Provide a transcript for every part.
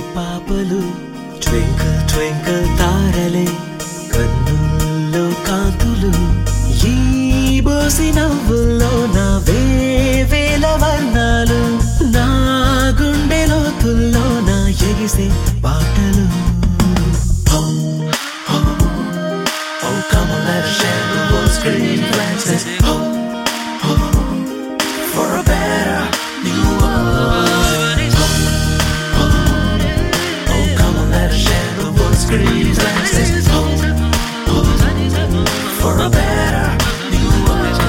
పాపలు twinkle twinkle తారలే కన్నుల్లో కాంతులు ఈ బోసి నవ్వుల్లో నా వేల వర్ణాలు నా గుండె లోతుల్లో నా ఎగిసే పాటలు Oh, come on, let's share the world's green glances. Oh, oh, for a better new world. Oh, oh, come on, let's share the world's green glances. Oh, oh, for a better new world.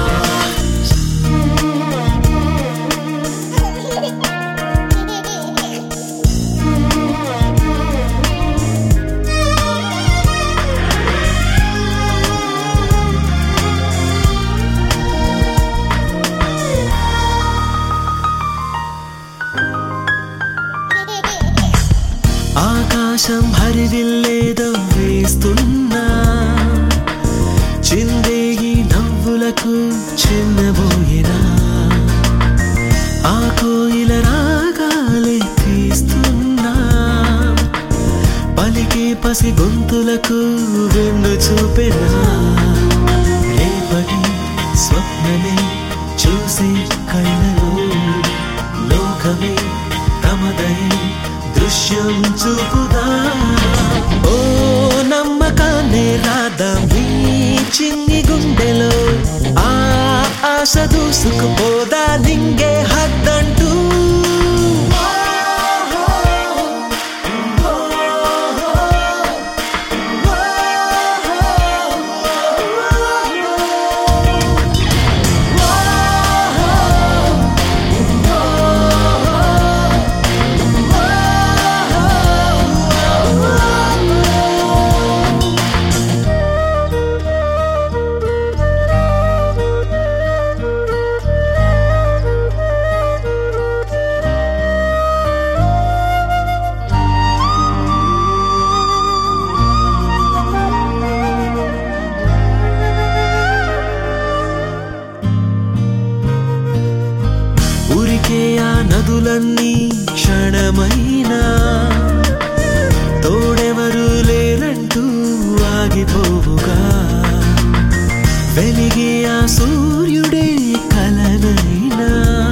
ఆకాశం హరివిల్లేదో వేస్తున్నా చిందేగి నవ్వులకు చిన్నబోయినా ఆ కోయిల రాగాలే తీస్తున్నా పలికే పసి గొంతులకు వెన్ను చూపెనా రేపటి స్వప్నమే చూసే కళ్ళలో లోకమే తమదై దృశ్యం చూపుదా ఓ నమ్మకాన్ని రాదా మీ చిన్ని గుండెలో ఆ ఆశ దూసుకుపోదా నింగే హద్దంటూ ఉరికే ఆ నదులన్నీ క్షణమైనా తోడెవరు లేరంటూ ఆగిపోవుగా వెలిగే ఆ సూర్యుడే కలనైనా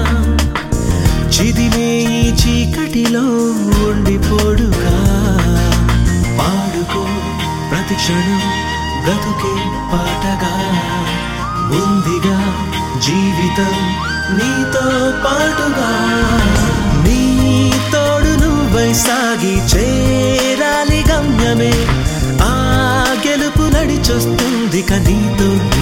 చిదిమే ఈ చీకటిలో ఉండిపోడుగా పాడుకో ప్రతి క్షణం బ్రతుకే పాటగా ఉందిగా జీవితం నీతో పాటుగా నీ తోడు నువ్వై సాగి చేరాలి గమ్యమే ఆ గెలుపు నడిచొస్తుంది నీతో